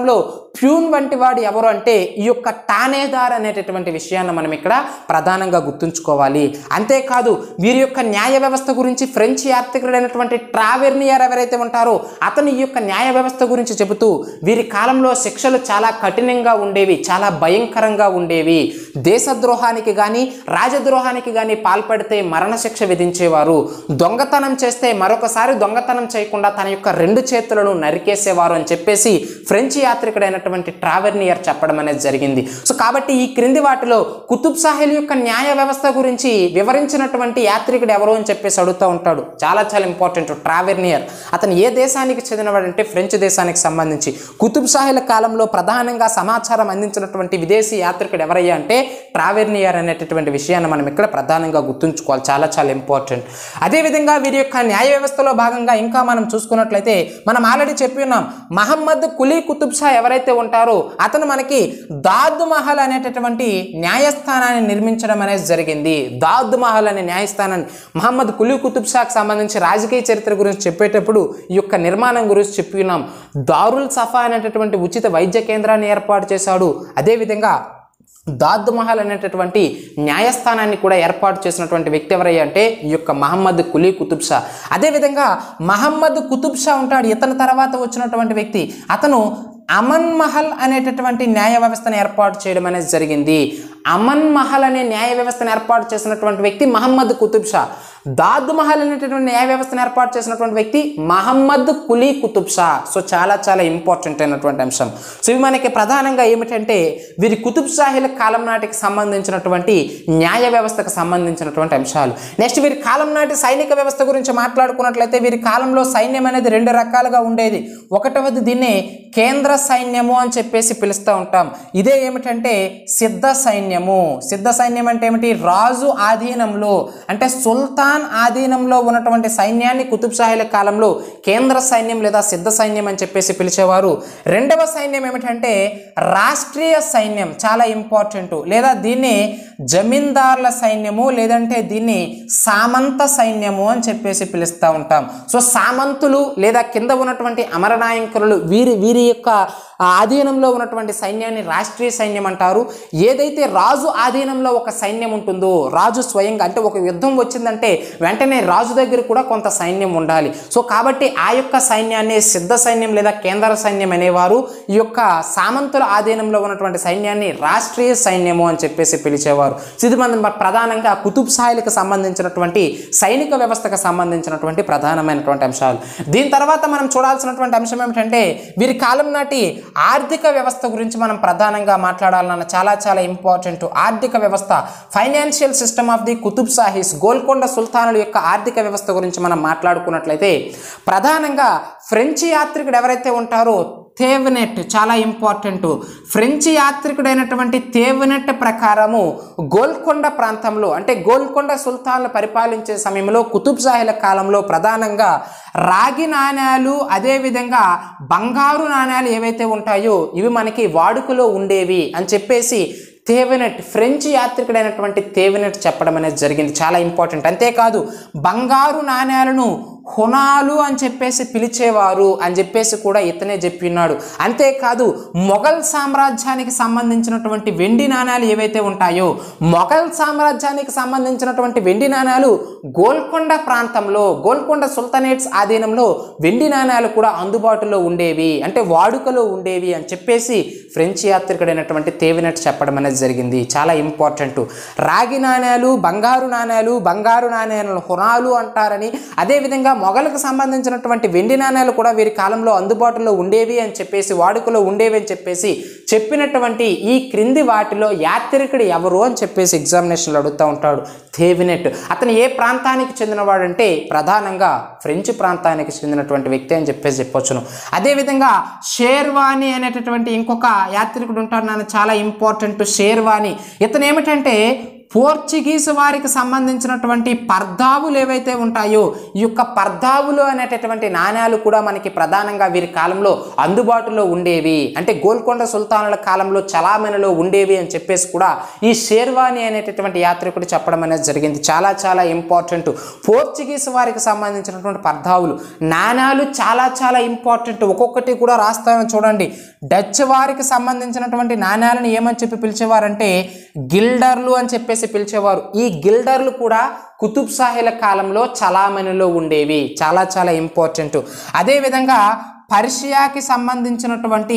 ప్యూన్ వంటి వాడు ఎవరు అంటే ఈ యొక్క టానేదార్ అనేటటువంటి విషయాన్ని మనం ఇక్కడ ప్రధానంగా గుర్తుంచుకోవాలి అంతేకాదు వీరి యొక్క న్యాయ వ్యవస్థ గురించి ఫ్రెంచ్ యాత్రికుడైనటువంటి ట్రావెర్నియర్ ఎవరైతే ఉంటారో అతను ఈ యొక్క న్యాయ వ్యవస్థ గురించి చెబుతూ వీరి కాలంలో శిక్షలు చాలా కఠినంగా ఉండేవి చాలా భయంకరంగా ఉండేవి దేశద్రోహానికి కానీ రాజద్రోహానికి కానీ పాల్పడితే మరణశిక్ష విధించేవారు దొంగతనం చేస్తే మరొకసారి దొంగతనం చేయకుండా తన యొక్క రెండు చేతులను నరికేసేవారు అని చెప్పేసి ఫ్రెంచ్ యాత్రికుడైనటువంటి ట్రావెర్నియర్ చెప్పడం అనేది జరిగింది సో కాబట్టి ఈ క్రింది వాటిలో కుతుబ్ సాహిల్ యొక్క న్యాయ వ్యవస్థ గురించి వివరించినటువంటి యాత్రికుడు ఎవరు అని చెప్పేసి అడుగుతూ ఉంటాడు చాలా చాలా ఇంపార్టెంట్ ట్రావెర్నియర్ అతను ఏ దేశానికి చెందినవాడంటే ఫ్రెంచ్ దేశానికి సంబంధించి కుతుబ్ సాహిల్ కాలంలో ప్రధానంగా సమాచారం అందించినటువంటి విదేశీ యాత్రికుడు ఎవరయ్యా అంటే ట్రావెర్నియర్ అనేటటువంటి విషయాన్ని మనం ఇక్కడ ప్రధానంగా గుర్తుంచుకోవాలి చాలా చాలా ఇంపార్టెంట్ అదేవిధంగా వీరి యొక్క న్యాయ వ్యవస్థలో భాగంగా ఇంకా మనం చూసుకున్నట్లయితే మనం ఆల్రెడీ చెప్పి ఉన్నాం మహమ్మద్ కులీ కుతుబ్ షా ఎవరైతే ఉంటారో అతను మనకి దాద్ మహల్ అనేటటువంటి న్యాయస్థానాన్ని నిర్మించడం అనేది జరిగింది దాద్ మహల్ అనే న్యాయస్థానాన్ని మహమ్మద్ కులీ కుతుబ్ షాకి సంబంధించి రాజకీయ చరిత్ర గురించి చెప్పేటప్పుడు ఈ యొక్క నిర్మాణం గురించి చెప్పి ఉన్నాం దారుల్ సఫా అనేటటువంటి ఉచిత వైద్య కేంద్రాన్ని ఏర్పాటు చేశాడు అదేవిధంగా దాద్ మహల్ అనేటటువంటి న్యాయస్థానాన్ని కూడా ఏర్పాటు చేసినటువంటి వ్యక్తి ఎవరయ్యా అంటే ఈ యొక్క మహమ్మద్ కులీ కుతుబ్ షా అదేవిధంగా మహమ్మద్ కుతుబ్ షా ఉంటాడు ఇతని తర్వాత వచ్చినటువంటి వ్యక్తి అతను అమన్ మహల్ అనేటటువంటి న్యాయ వ్యవస్థను ఏర్పాటు చేయడం అనేది జరిగింది అమన్ మహల్ అనే న్యాయ వ్యవస్థను ఏర్పాటు చేసినటువంటి వ్యక్తి మహమ్మద్ కుతుబ్ షా దాద్ మహల్ అనేటటువంటి న్యాయ వ్యవస్థను ఏర్పాటు చేసినటువంటి వ్యక్తి మహమ్మద్ కులీ కుతుబ్ షా సో చాలా చాలా ఇంపార్టెంట్ అయినటువంటి అంశం సో ఇవి మనకి ప్రధానంగా ఏమిటంటే వీరి కుతుబ్ షాహీల కాలం నాటికి సంబంధించినటువంటి న్యాయ వ్యవస్థకు సంబంధించినటువంటి అంశాలు నెక్స్ట్ వీరి కాలం నాటి సైనిక వ్యవస్థ గురించి మాట్లాడుకున్నట్లయితే వీరి కాలంలో సైన్యం అనేది రెండు రకాలుగా ఉండేది ఒకటవది దీన్ని కేంద్ర సైన్యము అని చెప్పేసి పిలుస్తూ ఉంటాం ఇదే ఏమిటంటే సిద్ధ సైన్యము సిద్ధ సైన్యం అంటే ఏమిటి రాజు ఆధీనంలో అంటే సుల్తాన్ ఆధీనంలో ఉన్నటువంటి సైన్యాన్ని కుతుబ్ షాహీల కాలంలో కేంద్ర సైన్యం లేదా సిద్ధ సైన్యం అని చెప్పేసి పిలిచేవారు రెండవ సైన్యం ఏమిటంటే రాష్ట్రీయ సైన్యం చాలా ఇంపార్టెంట్ లేదా దీన్ని జమీందార్ల సైన్యము లేదంటే దీన్ని సామంత సైన్యము అని చెప్పేసి పిలుస్తూ ఉంటాం సో సామంతులు లేదా కింద ఉన్నటువంటి అమరనాయకులు వీరి వీరి యొక్క ఆధీనంలో ఉన్నటువంటి సైన్యాన్ని రాష్ట్రీయ సైన్యం అంటారు ఏదైతే రాజు ఆధీనంలో ఒక సైన్యం ఉంటుందో రాజు స్వయంగా అంటే ఒక యుద్ధం వచ్చిందంటే వెంటనే రాజు దగ్గర కూడా కొంత సైన్యం ఉండాలి సో కాబట్టి ఆ యొక్క సైన్యాన్ని సిద్ధ సైన్యం లేదా కేంద్ర సైన్యం అనేవారు ఈ యొక్క సామంతుల ఆధీనంలో ఉన్నటువంటి సైన్యాన్ని రాష్ట్రీయ సైన్యము అని చెప్పేసి పిలిచేవారు సో ఇది మనం ప్రధానంగా కుతుబ్ సాయిలకు సంబంధించినటువంటి సైనిక వ్యవస్థకు సంబంధించినటువంటి ప్రధానమైనటువంటి అంశాలు దీని తర్వాత మనం చూడాల్సినటువంటి అంశం ఏమిటంటే వీరి కాలం నాటి ఆర్థిక వ్యవస్థ గురించి మనం ప్రధానంగా మాట్లాడాలన్న చాలా చాలా ఇంపార్టెంట్ ఆర్థిక వ్యవస్థ financial system of the Qutb Shahis Golconda సుల్తానుల యొక్క ఆర్థిక వ్యవస్థ గురించి మనం మాట్లాడుకున్నట్లయితే ప్రధానంగా ఫ్రెంచ్ యాత్రికుడు ఎవరైతే ఉంటారో తేవనెట్ చాలా ఇంపార్టెంట్ ఫ్రెంచ్ యాత్రికుడైనటువంటి తేవనెట్ ప్రకారము గోల్కొండ ప్రాంతంలో అంటే గోల్కొండ సుల్తాన్లు పరిపాలించే సమయంలో కుతుబ్ షాహీల కాలంలో ప్రధానంగా రాగి నాణ్యాలు అదేవిధంగా బంగారు నాణ్యాలు ఏవైతే ఉంటాయో ఇవి మనకి వాడుకలో ఉండేవి అని చెప్పేసి తేవెనెట్ ఫ్రెంచ్ యాత్రికుడైనటువంటి తేవెనెట్ చెప్పడం అనేది జరిగింది చాలా ఇంపార్టెంట్ అంతేకాదు బంగారు నాణ్యాలను హునాలు అని చెప్పేసి పిలిచేవారు అని చెప్పేసి కూడా ఇతనే చెప్పినాడు అంతేకాదు మొఘల్ సామ్రాజ్యానికి సంబంధించినటువంటి వెండి నాణ్యాలు ఏవైతే ఉంటాయో మొఘల్ సామ్రాజ్యానికి సంబంధించినటువంటి వెండి నాణ్యాలు గోల్కొండ ప్రాంతంలో గోల్కొండ సుల్తానేట్స్ ఆధీనంలో వెండి నాణ్యాలు కూడా అందుబాటులో ఉండేవి అంటే వాడుకలో ఉండేవి అని చెప్పేసి ఫ్రెంచ్ యాత్రికుడైనటువంటి తేవినట్ చెప్పడం అనేది జరిగింది చాలా ఇంపార్టెంట్ రాగి నాణ్యాలు బంగారు నాణ్యాలు బంగారు నాణ్యాలను హునాలు అంటారని అదేవిధంగా మొఘలకు సంబంధించినటువంటి వెండి నాణ్యాలు కూడా వీరి కాలంలో అందుబాటులో ఉండేవి అని చెప్పేసి వాడుకలో ఉండేవి అని చెప్పేసి చెప్పినటువంటి ఈ క్రింది వాటిలో యాత్రికుడు ఎవరు అని చెప్పేసి ఎగ్జామినేషన్లో అడుగుతూ ఉంటాడు థేవినెట్ అతను ఏ ప్రాంతానికి చెందినవాడంటే ప్రధానంగా ఫ్రెంచ్ ప్రాంతానికి చెందినటువంటి వ్యక్తి అని చెప్పేసి చెప్పొచ్చును అదేవిధంగా షేర్వాణి అనేటటువంటి ఇంకొక యాత్రికుడు ఉంటాడు నాన్న చాలా ఇంపార్టెంట్ షేర్వాణి ఇతను ఏమిటంటే పోర్చుగీస్ వారికి సంబంధించినటువంటి పర్దావులు ఏవైతే ఉంటాయో ఈ యొక్క పర్దావులు అనేటటువంటి నాణ్యాలు కూడా మనకి ప్రధానంగా వీరి కాలంలో అందుబాటులో ఉండేవి అంటే గోల్కొండ సుల్తానుల కాలంలో చలామణిలో ఉండేవి అని చెప్పేసి కూడా ఈ షేర్వాణి అనేటటువంటి యాత్రికుడు చెప్పడం అనేది జరిగింది చాలా చాలా ఇంపార్టెంట్ పోర్చుగీస్ వారికి సంబంధించినటువంటి పర్దావులు నాణ్యాలు చాలా చాలా ఇంపార్టెంట్ ఒక్కొక్కటి కూడా రాస్తాను చూడండి డచ్ వారికి సంబంధించినటువంటి నాణ్యాలను ఏమని చెప్పి పిలిచేవారంటే గిల్డర్లు అని చెప్పేసి పిలిచేవారు ఈ గిల్డర్లు కూడా కుతుబ్ షాహీల కాలంలో చలామణిలో ఉండేవి చాలా చాలా ఇంపార్టెంట్ అదేవిధంగా పర్షియాకి సంబంధించినటువంటి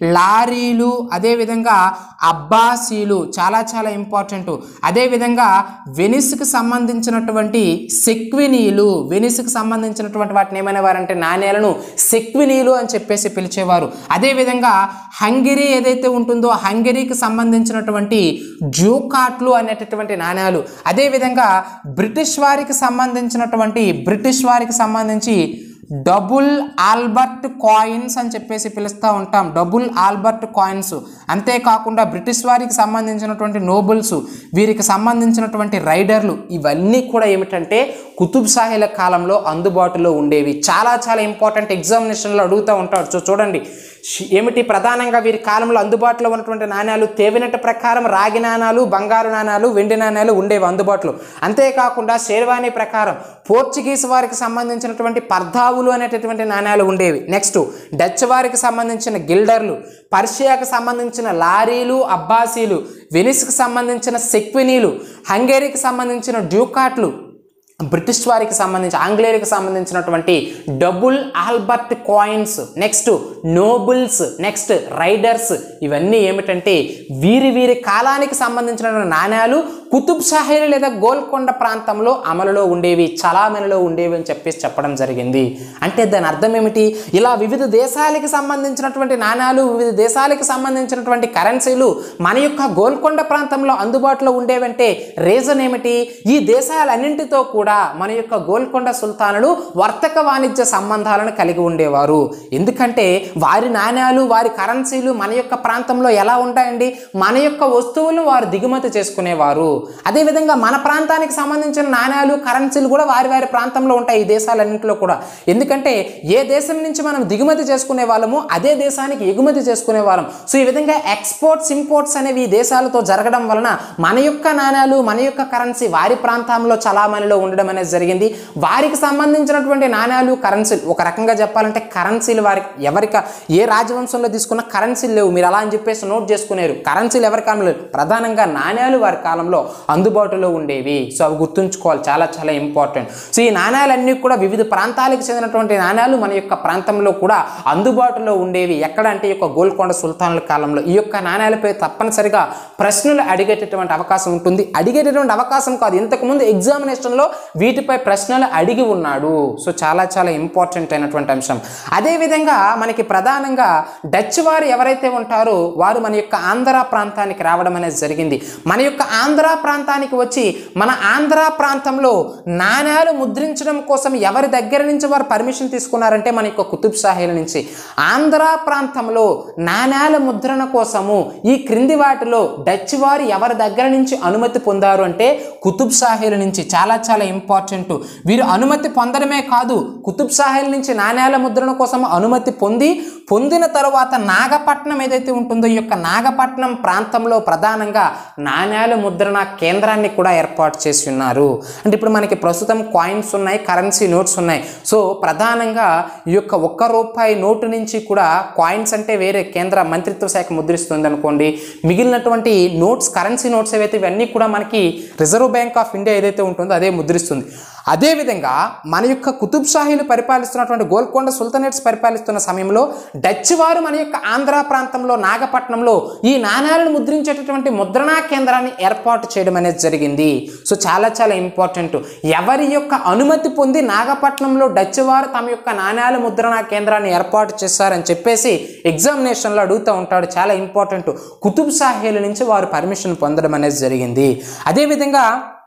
లారీలు అదేవిధంగా అబ్బాసీలు చాలా చాలా ఇంపార్టెంట్ అదేవిధంగా వెనిస్కి సంబంధించినటువంటి సెక్వినీలు వెనిస్కి సంబంధించినటువంటి వాటిని ఏమనేవారంటే నాణ్యాలను సెక్వినీలు అని చెప్పేసి పిలిచేవారు అదేవిధంగా హంగరీ ఏదైతే ఉంటుందో హంగరీకి సంబంధించినటువంటి జూకాట్లు అనేటటువంటి నాణ్యాలు అదేవిధంగా బ్రిటిష్ వారికి సంబంధించినటువంటి బ్రిటిష్ వారికి సంబంధించి డబుల్ ఆల్బర్ట్ కాయిన్స్ అని చెప్పేసి పిలుస్తూ ఉంటాం డబుల్ ఆల్బర్ట్ కాయిన్స్ అంతేకాకుండా బ్రిటిష్ వారికి సంబంధించినటువంటి నోబుల్స్ వీరికి సంబంధించినటువంటి రైడర్లు ఇవన్నీ కూడా ఏమిటంటే కుతుబ్ షాహీల కాలంలో అందుబాటులో ఉండేవి చాలా చాలా ఇంపార్టెంట్ ఎగ్జామినేషన్లో అడుగుతూ ఉంటాడు సో చూడండి షి- ఏమిటి ప్రధానంగా వీరి కాలంలో అందుబాటులో ఉన్నటువంటి నాణ్యాలు తేవినట్టు ప్రకారం రాగి నాణాలు బంగారు నాణాలు వెండి నాణ్యాలు ఉండేవి అందుబాటులో అంతేకాకుండా షేర్వాణి ప్రకారం పోర్చుగీస్ వారికి సంబంధించినటువంటి పర్ధావులు అనేటటువంటి నాణ్యాలు ఉండేవి నెక్స్ట్ డచ్ వారికి సంబంధించిన గిల్డర్లు పర్షియాకు సంబంధించిన లారీలు అబ్బాసీలు వెనిస్కి సంబంధించిన సెక్వినీలు హంగేరీకి సంబంధించిన డ్యూకాట్లు బ్రిటిష్ వారికి సంబంధించి ఆంగ్లేయులకు సంబంధించినటువంటి double Albert coins next nobles next riders ఇవన్నీ ఏమిటంటే వీరి వీరి కాలానికి సంబంధించిన నాణ్యాలు కుతుబ్ షాహీలు లేదా గోల్కొండ ప్రాంతంలో అమలులో ఉండేవి చలామణిలో ఉండేవి అని చెప్పేసి చెప్పడం జరిగింది అంటే దాని అర్థం ఏమిటి ఇలా వివిధ దేశాలకి సంబంధించినటువంటి నాణ్యాలు వివిధ దేశాలకి సంబంధించినటువంటి కరెన్సీలు మన యొక్క గోల్కొండ ప్రాంతంలో అందుబాటులో ఉండేవంటే రీజన్ ఏమిటి ఈ దేశాలన్నింటితో కూడా మన యొక్క గోల్కొండ సుల్తానులు వర్తక వాణిజ్య సంబంధాలను కలిగి ఉండేవారు ఎందుకంటే వారి నాణ్యాలు వారి కరెన్సీలు మన యొక్క ప్రాంతంలో ఎలా ఉంటాయండి మన యొక్క వస్తువులు వారు దిగుమతి చేసుకునేవారు అదేవిధంగా మన ప్రాంతానికి సంబంధించిన నాణ్యాలు కరెన్సీలు కూడా వారి వారి ప్రాంతంలో ఉంటాయి ఈ దేశాలన్నింటిలో కూడా ఎందుకంటే ఏ దేశం నుంచి మనం దిగుమతి చేసుకునే వాళ్ళము అదే దేశానికి ఎగుమతి చేసుకునే వాళ్ళం సో ఈ విధంగా ఎక్స్పోర్ట్స్ ఇంపోర్ట్స్ అనేవి ఈ దేశాలతో జరగడం వలన మన యొక్క నాణ్యాలు మన యొక్క కరెన్సీ వారి ప్రాంతంలో చలామణిలో ఉండడం అనేది జరిగింది వారికి సంబంధించినటువంటి నాణ్యాలు కరెన్సీలు ఒక రకంగా చెప్పాలంటే కరెన్సీలు వారికి ఎవరిక ఏ రాజవంశంలో తీసుకున్న కరెన్సీలు లేవు మీరు అలా అని చెప్పేసి నోట్ చేసుకునేరు కరెన్సీలు ఎవరి కాలంలో లేవు. ప్రధానంగా నాణ్యాలు వారి కాలంలో అందుబాటులో ఉండేవి సో అవి గుర్తుంచుకోవాలి చాలా చాలా ఇంపార్టెంట్ సో ఈ నాణ్యాలన్నీ కూడా వివిధ ప్రాంతాలకు చెందినటువంటి నాణ్యాలు మన యొక్క ప్రాంతంలో కూడా అందుబాటులో ఉండేవి ఎక్కడ అంటే ఈ యొక్క గోల్కొండ సుల్తానుల కాలంలో ఈ యొక్క నాణ్యాలపై తప్పనిసరిగా ప్రశ్నలు అడిగేటటువంటి అవకాశం ఉంటుంది అడిగేటటువంటి అవకాశం కాదు ఇంతకుముందు ఎగ్జామినేషన్లో వీటిపై ప్రశ్నలు అడిగి ఉన్నాడు సో చాలా చాలా ఇంపార్టెంట్ అయినటువంటి అంశం అదేవిధంగా మనకి ప్రధానంగా డచ్ వారు ఎవరైతే ఉంటారో వారు మన యొక్క ఆంధ్ర ప్రాంతానికి రావడం అనేది జరిగింది మన యొక్క ఆంధ్ర ప్రాంతానికి వచ్చి మన ఆంధ్ర ప్రాంతంలో నాణ్యాలు ముద్రించడం కోసం ఎవరి దగ్గర నుంచి వారు పర్మిషన్ తీసుకున్నారంటే మన యొక్క కుతుబ్ షాహీల నుంచి ఆంధ్ర ప్రాంతంలో నాణ్యాల ముద్రణ కోసము ఈ క్రింది వాటిలో డచ్ వారు ఎవరి దగ్గర నుంచి అనుమతి పొందారు అంటే కుతుబ్ షాహీల నుంచి చాలా చాలా ఇంపార్టెంట్ వీరు అనుమతి పొందడమే కాదు కుతుబ్ షాహీల నుంచి నాణ్యాల ముద్రణ కోసం అనుమతి పొంది పొందిన తరువాత నాగపట్నం ఏదైతే ఉంటుందో ఈ యొక్క నాగపట్నం ప్రాంతంలో ప్రధానంగా నాణ్యాల ముద్రణ కేంద్రాన్ని కూడా ఏర్పాటు చేసి ఉన్నారు అంటే ఇప్పుడు మనకి ప్రస్తుతం కాయిన్స్ ఉన్నాయి కరెన్సీ నోట్స్ ఉన్నాయి సో ప్రధానంగా ఈ యొక్క ఒక్క రూపాయి నోటు నుంచి కూడా కాయిన్స్ అంటే వేరే కేంద్ర మంత్రిత్వ శాఖ ముద్రిస్తుంది అనుకోండి మిగిలినటువంటి నోట్స్ కరెన్సీ నోట్స్ ఏవైతే ఇవన్నీ కూడా మనకి రిజర్వ్ బ్యాంక్ ఆఫ్ ఇండియా ఏదైతే ఉంటుందో అదే ముద్రిస్తుంది అదేవిధంగా మన యొక్క కుతుబ్ షాహీలు పరిపాలిస్తున్నటువంటి గోల్కొండ సుల్తనేట్స్ పరిపాలిస్తున్న సమయంలో డచ్ వారు మన యొక్క ఆంధ్ర ప్రాంతంలో నాగపట్నంలో ఈ నాణ్యాలను ముద్రించేటటువంటి ముద్రణా కేంద్రాన్ని ఏర్పాటు చేయడం అనేది జరిగింది సో చాలా చాలా ఇంపార్టెంట్ ఎవరి యొక్క అనుమతి పొంది నాగపట్నంలో డచ్ వారు తమ యొక్క నాణ్యాల ముద్రణా కేంద్రాన్ని ఏర్పాటు చేశారని చెప్పేసి ఎగ్జామినేషన్లో అడుగుతూ ఉంటాడు చాలా ఇంపార్టెంట్ కుతుబ్ షాహీల నుంచి వారు పర్మిషన్ పొందడం అనేది జరిగింది అదేవిధంగా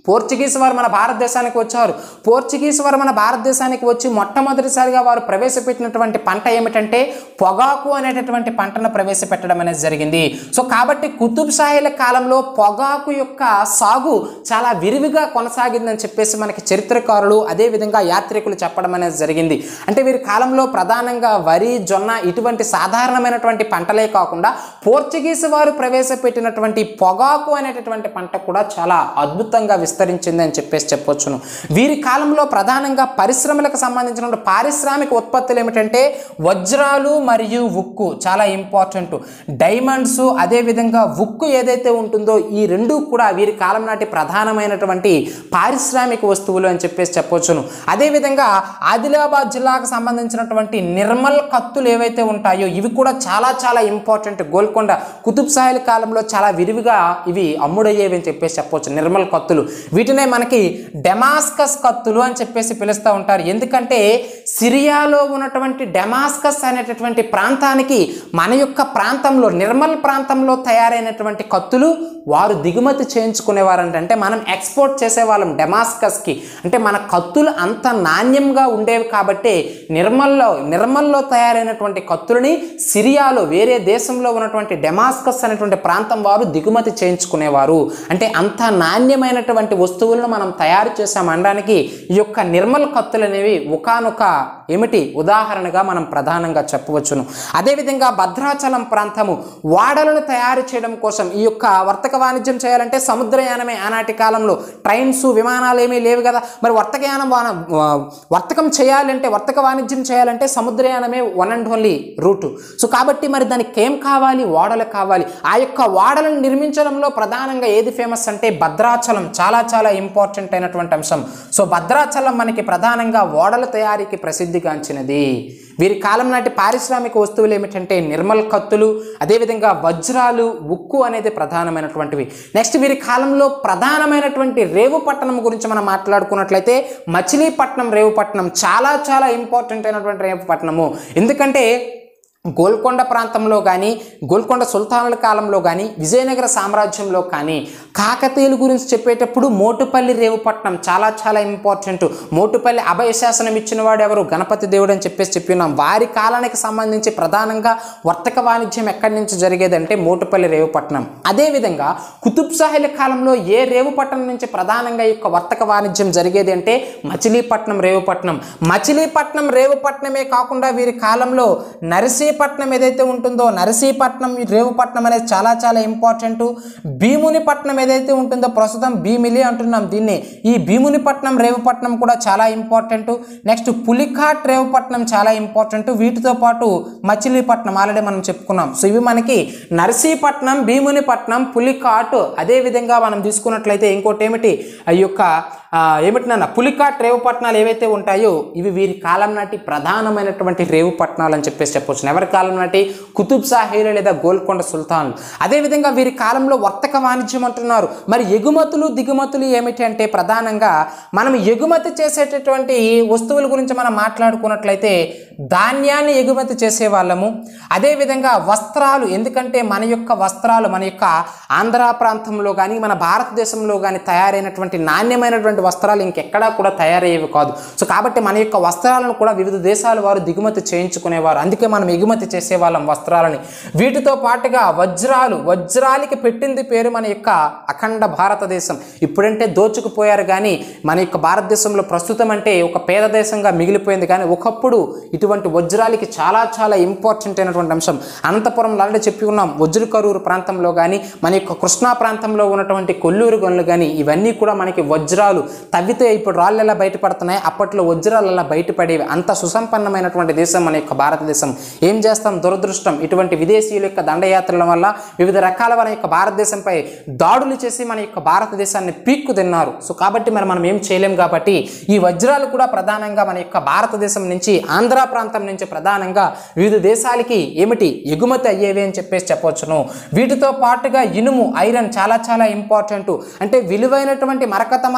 పోర్చుగీస్ వారు మన భారతదేశానికి వచ్చారు పోర్చుగీస్ వారు మన భారతదేశానికి వచ్చి మొట్టమొదటిసారిగా వారు ప్రవేశపెట్టినటువంటి పంట ఏమిటంటే పొగాకు అనేటటువంటి పంటను ప్రవేశపెట్టడం అనేది జరిగింది సో కాబట్టి కుతుబ్ షాహీల కాలంలో పొగాకు యొక్క సాగు చాలా విరివిగా కొనసాగిందని చెప్పేసి మనకి చరిత్రకారులు అదేవిధంగా యాత్రికులు చెప్పడం అనేది జరిగింది అంటే వీరి కాలంలో ప్రధానంగా వరి జొన్న ఇటువంటి సాధారణమైనటువంటి పంటలే కాకుండా పోర్చుగీస్ వారు ప్రవేశపెట్టినటువంటి పొగాకు అనేటటువంటి పంట కూడా చాలా అద్భుతంగా విస్తరించింది అని చెప్పేసి చెప్పొచ్చును వీరి కాలంలో ప్రధానంగా పరిశ్రమలకు సంబంధించిన పారిశ్రామిక ఉత్పత్తులు ఏమిటంటే వజ్రాలు మరియు ఉక్కు చాలా ఇంపార్టెంట్ డైమండ్స్ అదేవిధంగా ఉక్కు ఏదైతే ఉంటుందో ఈ రెండు కూడా వీరి కాలం నాటి ప్రధానమైనటువంటి పారిశ్రామిక వస్తువులు అని చెప్పేసి చెప్పొచ్చును అదేవిధంగా ఆదిలాబాద్ జిల్లాకు సంబంధించినటువంటి నిర్మల్ కత్తులు ఏవైతే ఉంటాయో ఇవి కూడా చాలా చాలా ఇంపార్టెంట్ గోల్కొండ కుతుబ్ సాహిల్ కాలంలో చాలా విరివిగా ఇవి అమ్ముడయ్యేవి అని చెప్పేసి చెప్పొచ్చు నిర్మల్ కత్తులు వీటినే మనకి డెమాస్కస్ కత్తులు అని చెప్పేసి పిలుస్తూ ఉంటారు ఎందుకంటే సిరియాలో ఉన్నటువంటి డెమాస్కస్ అనేటటువంటి ప్రాంతానికి మన యొక్క ప్రాంతంలో నిర్మల్ ప్రాంతంలో తయారైనటువంటి కత్తులు వారు దిగుమతి చేయించుకునేవారంట అంటే మనం ఎక్స్పోర్ట్ చేసేవాళ్ళం డెమాస్కస్కి అంటే మన కత్తులు అంత నాణ్యంగా ఉండేవి కాబట్టి నిర్మల్లో నిర్మల్లో తయారైనటువంటి కత్తులని సిరియాలో వేరే దేశంలో ఉన్నటువంటి డెమాస్కస్ అనేటువంటి ప్రాంతం వారు దిగుమతి చేయించుకునేవారు అంటే అంత నాణ్యమైనటువంటి వస్తువులను మనం తయారు చేసామనడానికి ఈ యొక్క నిర్మల్ కత్తులు అనేవి ఒకనొక ఏమిటి ఉదాహరణగా మనం ప్రధానంగా చెప్పవచ్చును అదేవిధంగా భద్రాచలం ప్రాంతము వాడలను తయారు చేయడం కోసం ఈ యొక్క వర్తక వాణిజ్యం చేయాలంటే సముద్రయానమే ఆనాటి కాలంలో ట్రైన్స్ విమానాలు ఏమీ లేవు కదా మరి వర్తకయానం వాన- వా- వర్తకం చేయాలంటే వర్తక వాణిజ్యం చేయాలంటే సముద్రయానమే one and only route so కాబట్టి మరి దానికి ఏం కావాలి ఓడలు కావాలి ఆ యొక్క ఓడలను నిర్మించడంలో ప్రధానంగా ఏది ఫేమస్ అంటే భద్రాచలం చాలా చాలా ఇంపార్టెంట్ అయినటువంటి అంశం సో భద్రాచలం మనకి ప్రధానంగా ఓడల తయారీకి ప్రసిద్ధిగాంచినది వీరి కాలం నాటి పారిశ్రామిక వస్తువులు ఏమిటంటే నిర్మల్ కత్తులు అదేవిధంగా వజ్రాలు ఉక్కు అనేది ప్రధానమైనటువంటివి నెక్స్ట్ వీరి కాలంలో ప్రధానమైనటువంటి రేవుపట్టణం గురించి మనం మాట్లాడుకున్నట్లయితే మచిలీపట్నం రేవుపట్నం చాలా చాలా ఇంపార్టెంట్ అయినటువంటి రేవుపట్నము ఎందుకంటే గోల్కొండ ప్రాంతంలో కానీ గోల్కొండ సుల్తానుల కాలంలో కానీ విజయనగర సామ్రాజ్యంలో కానీ కాకతీయుల గురించి చెప్పేటప్పుడు మోటుపల్లి రేవుపట్నం చాలా చాలా ఇంపార్టెంట్ మోటుపల్లి అభయ శాసనం ఇచ్చిన వాడు ఎవరు గణపతి దేవుడు అని చెప్పేసి చెప్పినాం వారి కాలానికి సంబంధించి ప్రధానంగా వర్తక వాణిజ్యం ఎక్కడి నుంచి జరిగేదంటే మోటుపల్లి రేవుపట్నం అదేవిధంగా కుతుబ్ షాహీల కాలంలో ఏ రేవుపట్నం నుంచి ప్రధానంగా ఈ యొక్క వర్తక వాణిజ్యం జరిగేది అంటే మచిలీపట్నం రేవుపట్నం మచిలీపట్నం రేవుపట్నమే కాకుండా వీరి కాలంలో నరసీపట్నం ఏదైతే ఉంటుందో నరసీపట్నం ఈ రేవుపట్నం అనేది చాలా చాలా ఇంపార్టెంట్ భీమునిపట్నం ఏదైతే ఉంటుందో ప్రస్తుతం భీమిలి అంటున్నాం దీన్ని ఈ భీమునిపట్నం రేవుపట్నం కూడా చాలా ఇంపార్టెంట్ నెక్స్ట్ పులికాట్ రేవుపట్నం చాలా ఇంపార్టెంట్ వీటితో పాటు మచిలీపట్నం ఆల్రెడీ మనం చెప్పుకున్నాం సో ఇవి మనకి నరసీపట్నం భీమునిపట్నం పులికాట్ అదేవిధంగా మనం తీసుకున్నట్లయితే ఇంకోటి ఏమిటి ఈ యొక్క ఆ, ఏమిటి నాన్న పులికాట్ రేవుపట్నాలు ఏవైతే ఉంటాయో ఇవి వీరి కాలం నాటి ప్రధానమైనటువంటి రేవుపట్నాలు అని చెప్పేసి చెప్పొచ్చు ఎవరి కాలం నాటి కుతుబ్ షాహీలు లేదా గోల్కొండ సుల్తాన్లు అదేవిధంగా వీరి కాలంలో వర్తక వాణిజ్యం అంటున్నారు మరి ఎగుమతులు దిగుమతులు ఏమిటి అంటే ప్రధానంగా మనం ఎగుమతి చేసేటటువంటి వస్తువుల గురించి మనం మాట్లాడుకున్నట్లయితే ధాన్యాన్ని ఎగుమతి చేసే వాళ్ళము అదేవిధంగా వస్త్రాలు ఎందుకంటే మన యొక్క వస్త్రాలు మన యొక్క ఆంధ్ర ప్రాంతంలో కానీ మన భారతదేశంలో కానీ తయారైనటువంటి నాణ్యమైనటువంటి వస్త్రాలు ఇంకెక్కడా కూడా తయారయ్యేవి కాదు సో కాబట్టి మన యొక్క వస్త్రాలను కూడా వివిధ దేశాల వారు దిగుమతి చేయించుకునేవారు అందుకే మనం ఎగుమతి చేసేవాళ్ళం వస్త్రాలని వీటితో పాటుగా వజ్రాలు వజ్రాలకి పెట్టింది పేరు మన యొక్క అఖండ భారతదేశం ఇప్పుడంటే దోచుకుపోయారు కానీ మన యొక్క భారతదేశంలో ప్రస్తుతం అంటే ఒక పేద దేశంగా మిగిలిపోయింది కానీ ఒకప్పుడు ఇటువంటి వజ్రాలకి చాలా చాలా ఇంపార్టెంట్ అయినటువంటి అంశం అనంతపురం ఆల్రెడీ చెప్పి ఉన్నాం వజ్రకరూరు ప్రాంతంలో కానీ మన యొక్క కృష్ణా ప్రాంతంలో ఉన్నటువంటి కొల్లూరు గనులు కానీ ఇవన్నీ కూడా మనకి వజ్రాలు తవ్వితే ఇప్పుడు రాళ్ళు ఎలా బయటపడుతున్నాయి అప్పట్లో వజ్రాలు అలా బయటపడేవి అంత సుసంపన్నమైనటువంటి దేశం మన యొక్క భారతదేశం ఏం చేస్తాం దురదృష్టం ఇటువంటి విదేశీయుల యొక్క దండయాత్రల వల్ల వివిధ రకాల మన యొక్క భారతదేశంపై దాడులు చేసి మన యొక్క భారతదేశాన్ని పీక్కు తిన్నారు సో కాబట్టి మరి మనం ఏం చేయలేం కాబట్టి ఈ వజ్రాలు కూడా ప్రధానంగా మన యొక్క భారతదేశం నుంచి ఆంధ్ర ప్రాంతం నుంచి ప్రధానంగా వివిధ దేశాలకి ఏమిటి ఎగుమతి అయ్యేవి అని చెప్పేసి చెప్పవచ్చును వీటితో పాటుగా ఇనుము ఐరన్ చాలా చాలా ఇంపార్టెంట్ అంటే విలువైనటువంటి మరకత మాణిక్యాలు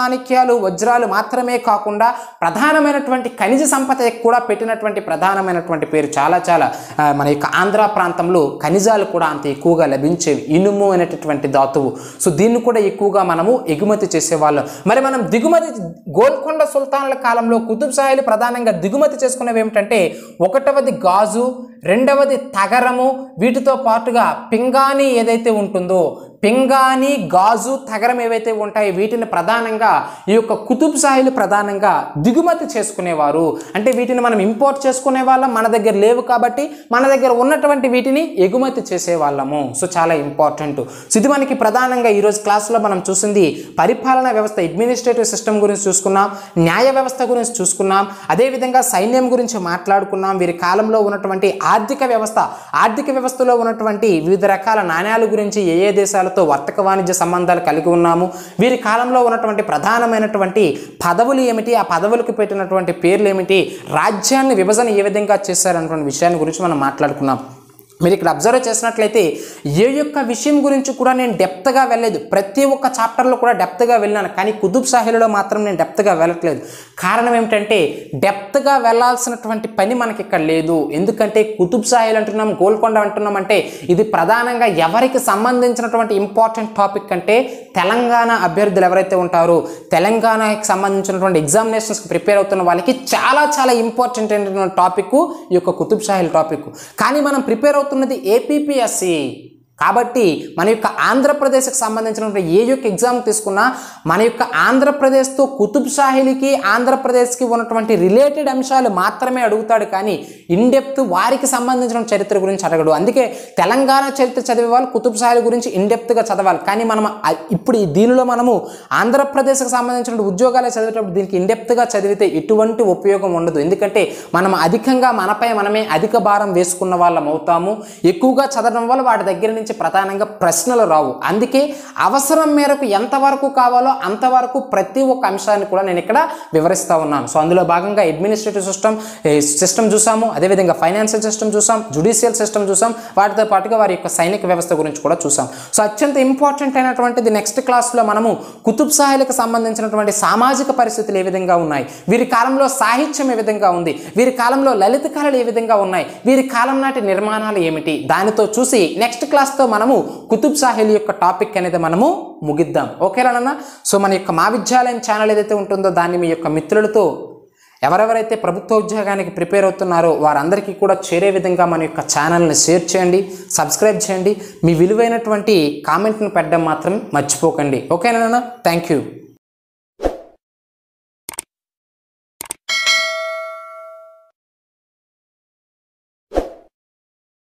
వైడూర్యాలు వజ్రాలు మాత్రమే కాకుండా ప్రధానమైనటువంటి ఖనిజ సంపద కూడా పెట్టినటువంటి ప్రధానమైనటువంటి పేరు చాలా చాలా ఆ, మన యొక్క ఆంధ్ర ప్రాంతంలో ఖనిజాలు కూడా అంత ఎక్కువగా లభించేవి ఇనుము అనేటటువంటి ధాతువు సో దీన్ని కూడా ఎక్కువగా మనము ఎగుమతి చేసేవాళ్ళం మరి మనం దిగుమతి గోల్కొండ సుల్తాన్ల కాలంలో కుతుబ్ షాహీలు ప్రధానంగా దిగుమతి చేసుకునేవి ఏమిటంటే ఒకటవది గాజు రెండవది తగరము వీటితో పాటుగా పింగాణి ఏదైతే ఉంటుందో పింగాణి గాజు తగరం ఏవైతే ఉంటాయో వీటిని ప్రధానంగా ఈ యొక్క కుతుబ్ షాహీలు ప్రధానంగా దిగుమతి చేసుకునేవారు అంటే వీటిని మనం ఇంపోర్ట్ చేసుకునే వాళ్ళం మన దగ్గర లేవు కాబట్టి మన దగ్గర ఉన్నటువంటి వీటిని ఎగుమతి చేసేవాళ్ళము సో చాలా ఇంపార్టెంట్ సో ఇది మనకి ప్రధానంగా ఈరోజు క్లాస్లో మనం చూసింది పరిపాలనా వ్యవస్థ అడ్మినిస్ట్రేటివ్ సిస్టమ్ గురించి చూసుకున్నాం న్యాయ వ్యవస్థ గురించి చూసుకున్నాం అదేవిధంగా సైన్యం గురించి మాట్లాడుకున్నాం వీరి కాలంలో ఉన్నటువంటి ఆర్థిక వ్యవస్థ ఆర్థిక వ్యవస్థలో ఉన్నటువంటి వివిధ రకాల నాణ్యాల గురించి ఏ ఏ దేశాలతో వర్తక వాణిజ్య సంబంధాలు కలిగి ఉన్నాము వీరి కాలంలో ఉన్నటువంటి ప్రధానమైనటువంటి పదవులు ఏమిటి ఆ పదవులకు పెట్టినటువంటి పేర్లు ఏమిటి రాజ్యాన్ని విభజన ఏ విధంగా చేశారన్నటువంటి విషయాన్ని గురించి మనం మాట్లాడుకున్నాం మీరు ఇక్కడ అబ్జర్వ్ చేసినట్లయితే ఏ యొక్క విషయం గురించి కూడా నేను డెప్త్గా వెళ్ళలేదు ప్రతి ఒక్క చాప్టర్లో కూడా డెప్త్గా వెళ్ళాను కానీ కుతుబ్ షాహీలలో మాత్రం నేను డెప్త్గా వెళ్ళట్లేదు కారణం ఏమిటంటే డెప్త్గా వెళ్ళాల్సినటువంటి పని మనకి ఇక్కడ లేదు ఎందుకంటే కుతుబ్ షాహీలు అంటున్నాం గోల్కొండ అంటున్నాం అంటే ఇది ప్రధానంగా ఎవరికి సంబంధించినటువంటి ఇంపార్టెంట్ టాపిక్ అంటే తెలంగాణ అభ్యర్థులు ఎవరైతే ఉంటారో తెలంగాణకి సంబంధించినటువంటి ఎగ్జామినేషన్స్కి ప్రిపేర్ అవుతున్న వాళ్ళకి చాలా చాలా ఇంపార్టెంట్ అయినటువంటి టాపిక్ ఈ యొక్క కుతుబ్ షాహీల్ టాపిక్ కానీ మనం ప్రిపేర్ అవుతున్నది ఏపీపీఎస్సి కాబట్టి మన యొక్క ఆంధ్రప్రదేశ్కి సంబంధించినటువంటి ఏ యొక్క ఎగ్జామ్ తీసుకున్నా మన యొక్క ఆంధ్రప్రదేశ్తో కుతుబ్ షాహీలకి ఆంధ్రప్రదేశ్కి ఉన్నటువంటి రిలేటెడ్ అంశాలు మాత్రమే అడుగుతాడు కానీ ఇన్డెప్త్ వారికి సంబంధించిన చరిత్ర గురించి అడగడు అందుకే తెలంగాణ చరిత్ర చదివే వాళ్ళు కుతుబ్ షాహీల గురించి ఇన్డెప్త్గా చదవాలి కానీ మనం ఆ- ఇప్పుడు ఈ దీనిలో మనము ఆంధ్రప్రదేశ్కి సంబంధించిన ఉద్యోగాలు చదివేటప్పుడు దీనికి ఇన్డెప్త్గా చదివితే ఎటువంటి ఉపయోగం ఉండదు ఎందుకంటే మనం అధికంగా మనపై మనమే అధిక భారం వేసుకున్న వాళ్ళం అవుతాము ఎక్కువగా చదవడం వల్ల వాటి దగ్గర నుంచి ప్రధానంగా ప్రశ్నలు రావు అందుకే అవసరం మేరకు ఎంతవరకు కావాలో అంతవరకు ప్రతి ఒక్క అంశాన్ని కూడా నేను ఇక్కడ వివరిస్తూ ఉన్నాను సో అందులో భాగంగా అడ్మినిస్ట్రేటివ్ సిస్టమ్ సిస్టమ్ చూసాము అదేవిధంగా ఫైనాన్షియల్ సిస్టమ్ చూసాం జుడిషియల్ సిస్టమ్ చూసాం వాటితో పాటుగా వారి యొక్క సైనిక వ్యవస్థ గురించి కూడా చూసాం సో అత్యంత ఇంపార్టెంట్ అయినటువంటిది నెక్స్ట్ క్లాస్లో మనము కుతుబ్ షాహీలకు సంబంధించినటువంటి సామాజిక పరిస్థితులు ఏ విధంగా ఉన్నాయి వీరి కాలంలో సాహిత్యం ఏ విధంగా ఉంది వీరి కాలంలో లలిత కళలు ఏ విధంగా ఉన్నాయి వీరి కాలం నాటి నిర్మాణాలు ఏమిటి దానితో చూసి నెక్స్ట్ క్లాస్తో మనము కుతుబ్ షాహీల యొక్క టాపిక్ అనేది మనము ముగిద్దాం ఓకేనా సో మన యొక్క మా విద్యాలయం ఛానల్ ఏదైతే ఉంటుందో దాన్ని మీ యొక్క మిత్రులతో ఎవరెవరైతే ప్రభుత్వ ఉద్యోగానికి ప్రిపేర్ అవుతున్నారో వారందరికీ కూడా చేరే విధంగా మన యొక్క ఛానల్ని షేర్ చేయండి సబ్స్క్రైబ్ చేయండి మీ విలువైనటువంటి కామెంట్ను పెట్టడం మాత్రం మర్చిపోకండి ఓకేనా థ్యాంక్ యూ